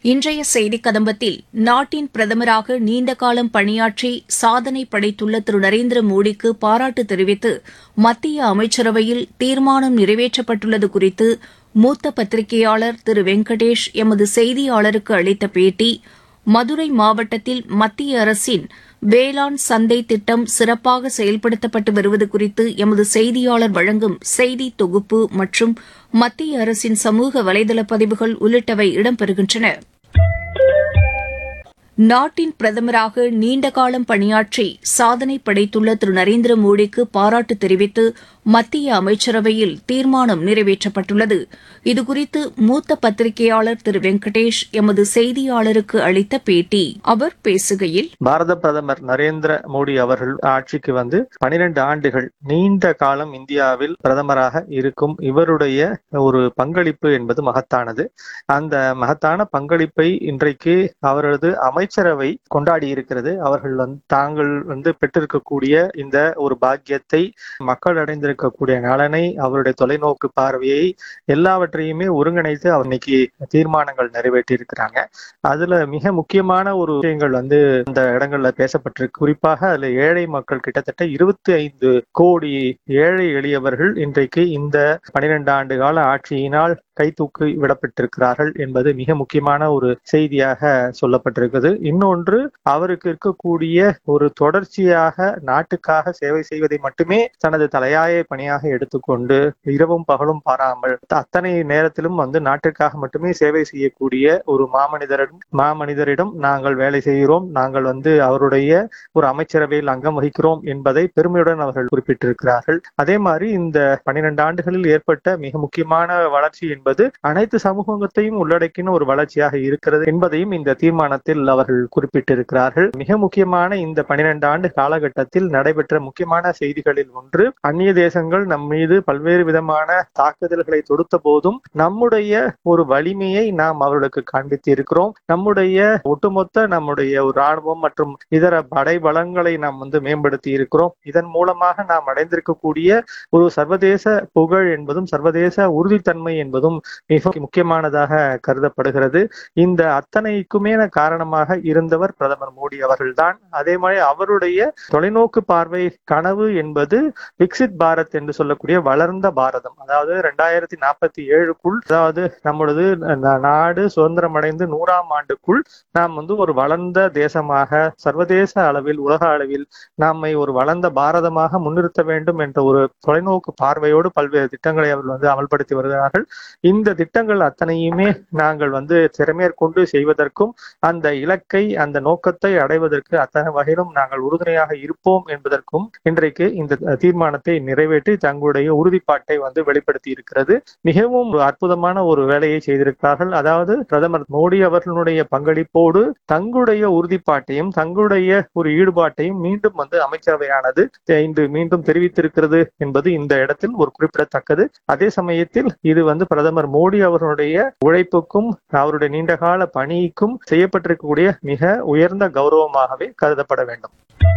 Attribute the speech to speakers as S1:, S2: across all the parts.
S1: இன்றைய செய்திக் கதம்பத்தில் நாட்டின் பிரதமராக நீண்ட காலம் பணியாற்றி சாதனை படைத்துள்ள திரு நரேந்திர மோடிக்கு பாராட்டு தெரிவித்து மத்திய அமைச்சரவையில் தீர்மானம் நிறைவேற்றப்பட்டுள்ளது குறித்து மூத்த பத்திரிகையாளர் திரு வெங்கடேஷ் எமது செய்தியாளருக்கு அளித்த பேட்டி மதுரை மாவட்டத்தில் மத்திய அரசின் வேளாண் சந்தை திட்டம் சிறப்பாக செயல்படுத்தப்பட்டு வருவது குறித்து எமது செய்தியாளர் வழங்கும் செய்தி தொகுப்பு மற்றும் மத்திய அரசின் சமூக வலைதள பதிவுகள் உள்ளிட்டவை இடம்பெறுகின்றன நாட்டின் பிரதமராக நீண்ட காலம் பணியாற்றி சாதனை படைத்துள்ள திரு நரேந்திர மோடிக்கு பாராட்டு தெரிவித்து மத்திய அமைச்சரவையில் தீர்மானம் நிறைவேற்றப்பட்டுள்ளது இதுகுறித்து மூத்த பத்திரிகையாளர் திரு வெங்கடேஷ் எமது செய்தியாளருக்கு அளித்த பேட்டி அவர் பேசுகையில்
S2: பாரத பிரதமர் நரேந்திர மோடி அவர்கள் ஆட்சிக்கு வந்து பனிரெண்டு ஆண்டுகள் நீண்ட காலம் இந்தியாவில் பிரதமராக இருக்கும் இவருடைய ஒரு பங்களிப்பு என்பது மகத்தானது அந்த மகத்தான பங்களிப்பை இன்றைக்கு அவரது அமைச்சரவை கொண்டாடி இருக்கிறது அவர்கள் வந்து தாங்கள் வந்து பெற்றிருக்கக்கூடிய இந்த ஒரு பாக்கியத்தை மக்கள் அடைந்திருக்கக்கூடிய நலனை அவருடைய தொலைநோக்கு பார்வையை எல்லாவற்றையுமே ஒருங்கிணைத்து அவர் இன்னைக்கு தீர்மானங்கள் நிறைவேற்றி இருக்கிறாங்க அதுல மிக முக்கியமான ஒரு விஷயங்கள் வந்து இந்த இடங்கள்ல பேசப்பட்டிருக்கு குறிப்பாக அதுல ஏழை மக்கள் கிட்டத்தட்ட இருபத்தி ஐந்து கோடி ஏழை எளியவர்கள் இன்றைக்கு இந்த பனிரெண்டு ஆண்டு கால ஆட்சியினால் கைதூக்கி விடப்பட்டிருக்கிறார்கள் என்பது மிக முக்கியமான ஒரு செய்தியாக சொல்லப்பட்டிருக்குது இன்னொன்று அவருக்கு இருக்கக்கூடிய ஒரு தொடர்ச்சியாக நாட்டுக்காக சேவை செய்வதை மட்டுமே தனது தலையாய பணியாக எடுத்துக்கொண்டு இரவும் பகலும் பாராமல் அத்தனை நேரத்திலும் வந்து நாட்டிற்காக மட்டுமே சேவை செய்யக்கூடிய ஒரு மாமனிதரிடம் மாமனிதரிடம் நாங்கள் வேலை செய்கிறோம் நாங்கள் வந்து அவருடைய ஒரு அமைச்சரவையில் அங்கம் வகிக்கிறோம் என்பதை பெருமையுடன் அவர்கள் குறிப்பிட்டிருக்கிறார்கள் அதே மாதிரி இந்த பனிரெண்டு ஆண்டுகளில் ஏற்பட்ட மிக முக்கியமான வளர்ச்சி என்பது அனைத்து சமூகத்தையும் உள்ளடக்கின ஒரு வளர்ச்சியாக இருக்கிறது என்பதையும் இந்த தீர்மானத்தில் அவர்கள் குறிப்பிட்டிருக்கிறார்கள் மிக முக்கியமான இந்த பனிரெண்டு ஆண்டு காலகட்டத்தில் நடைபெற்ற முக்கியமான செய்திகளில் ஒன்று அந்நிய தேசங்கள் நம் மீது பல்வேறு விதமான தாக்குதல்களை தொடுத்த போதும் நம்முடைய ஒரு வலிமையை நாம் அவர்களுக்கு காண்பித்து இருக்கிறோம் நம்முடைய ஒட்டுமொத்த நம்முடைய ஒரு ராணுவம் மற்றும் இதர படை பலங்களை நாம் வந்து மேம்படுத்தி இருக்கிறோம் இதன் மூலமாக நாம் அடைந்திருக்கக்கூடிய ஒரு சர்வதேச புகழ் என்பதும் சர்வதேச உறுதித்தன்மை என்பதும் மிக முக்கியமானதாக கருதப்படுகிறது இந்த அத்தனைக்குமே காரணமாக இருந்தவர் பிரதமர் மோடி அவர்கள்தான் அதே மாதிரி அவருடைய தொலைநோக்கு பார்வை கனவு என்பது விக்சித் பாரத் என்று சொல்லக்கூடிய வளர்ந்த பாரதம் அதாவது ரெண்டாயிரத்தி நாற்பத்தி ஏழுக்குள் அதாவது நம்மளது நாடு சுதந்திரம் அடைந்து நூறாம் ஆண்டுக்குள் நாம் வந்து ஒரு வளர்ந்த தேசமாக சர்வதேச அளவில் உலக அளவில் நம்மை ஒரு வளர்ந்த பாரதமாக முன்னிறுத்த வேண்டும் என்ற ஒரு தொலைநோக்கு பார்வையோடு பல்வேறு திட்டங்களை அவர்கள் வந்து அமல்படுத்தி வருகிறார்கள் இந்த திட்டங்கள் அத்தனையுமே நாங்கள் வந்து திறமேற்கொண்டு செய்வதற்கும் அந்த இலக்கை அந்த நோக்கத்தை அடைவதற்கு அத்தனை வகையிலும் நாங்கள் உறுதுணையாக இருப்போம் என்பதற்கும் இன்றைக்கு இந்த தீர்மானத்தை நிறைவேற்றி தங்களுடைய உறுதிப்பாட்டை வந்து வெளிப்படுத்தி இருக்கிறது மிகவும் அற்புதமான ஒரு வேலையை செய்திருக்கிறார்கள் அதாவது பிரதமர் மோடி அவர்களுடைய பங்களிப்போடு தங்களுடைய உறுதிப்பாட்டையும் தங்களுடைய ஒரு ஈடுபாட்டையும் மீண்டும் வந்து அமைச்சரவையானது இன்று மீண்டும் தெரிவித்திருக்கிறது என்பது இந்த இடத்தில் ஒரு குறிப்பிடத்தக்கது அதே சமயத்தில் இது வந்து பிரதமர் மோடி அவர்களுடைய உழைப்புக்கும் அவருடைய நீண்டகால பணிக்கும் செய்யப்பட்டிருக்கக்கூடிய மிக உயர்ந்த கௌரவமாகவே கருதப்பட வேண்டும்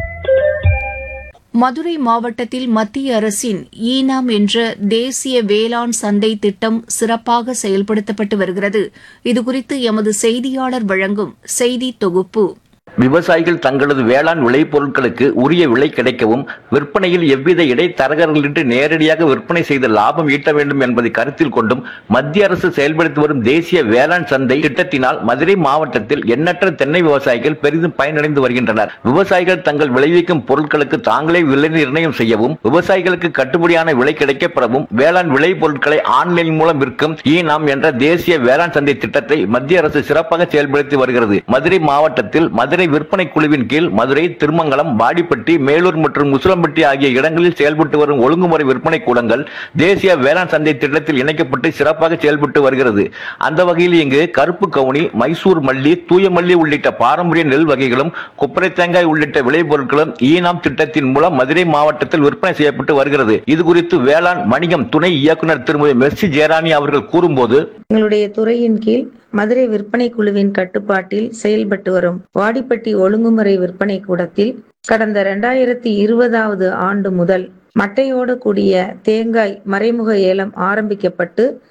S1: மதுரை மாவட்டத்தில் மத்திய அரசின் ஈனாம் என்ற தேசிய வேளாண் சந்தை திட்டம் சிறப்பாக செயல்படுத்தப்பட்டு வருகிறது இதுகுறித்து எமது செய்தியாளர் வழங்கும் செய்தி தொகுப்பு
S3: விவசாயிகள் தங்களது வேளாண் விளைபொருட்களுக்கு உரிய விலை கிடைக்கவும் விற்பனையில் எவ்வித இடைத்தரகர்களின்றி நேரடியாக விற்பனை செய்து லாபம் ஈட்ட வேண்டும் என்பதை கருத்தில் கொண்டும் மத்திய அரசு செயல்படுத்தி வரும் தேசிய வேளாண் சந்தை திட்டத்தினால் மதுரை மாவட்டத்தில் எண்ணற்ற தென்னை விவசாயிகள் பெரிதும் பயனடைந்து வருகின்றனர் விவசாயிகள் தங்கள் விளைவிக்கும் பொருட்களுக்கு தாங்களே விலை நிர்ணயம் செய்யவும் விவசாயிகளுக்கு கட்டுப்படியான விலை கிடைக்கப்பெறவும் வேளாண் விளை பொருட்களை ஆன்லைன் மூலம் விற்கும் ஈ நாம் என்ற தேசிய வேளாண் சந்தை திட்டத்தை மத்திய அரசு சிறப்பாக செயல்படுத்தி வருகிறது மதுரை மாவட்டத்தில் மதுரை விற்பனை குழுவின் கீழ் மதுரை திருமங்கலம் வாடிப்பட்டி மேலூர் மற்றும் முசுலம்பட்டி ஆகிய இடங்களில் செயல்பட்டு வரும் ஒழுங்குமுறை விற்பனை கூடங்கள் தேசிய வேளாண் சந்தை திட்டத்தில் இணைக்கப்பட்டு சிறப்பாக செயல்பட்டு வருகிறது அந்த வகையில் இங்கு கருப்பு கவுனி மைசூர் மல்லி தூய மல்லி உள்ளிட்ட பாரம்பரிய நெல் வகைகளும் கொப்பரை தேங்காய் உள்ளிட்ட விளைபொருட்களும் ஈனாம் திட்டத்தின் மூலம் மதுரை மாவட்டத்தில் விற்பனை செய்யப்பட்டு வருகிறது இது குறித்து வேளாண் வணிகம் துணை இயக்குநர் திருமதி மெர்சி ஜெயராணி அவர்கள் கூறும்போது
S4: எங்களுடைய துறையின் கீழ் மதுரை விற்பனை குழுவின் கட்டுப்பாட்டில் செயல்பட்டு வரும் வாடிப்பட்டி ஒழுங்குமுறை விற்பனை கூடத்தில் கடந்த இரண்டாயிரத்தி இருபதாவது ஆண்டு முதல் மட்டையோடு கூடிய தேங்காய் மறைமுக ஏலம் ஆரம்பிக்கப்பட்டு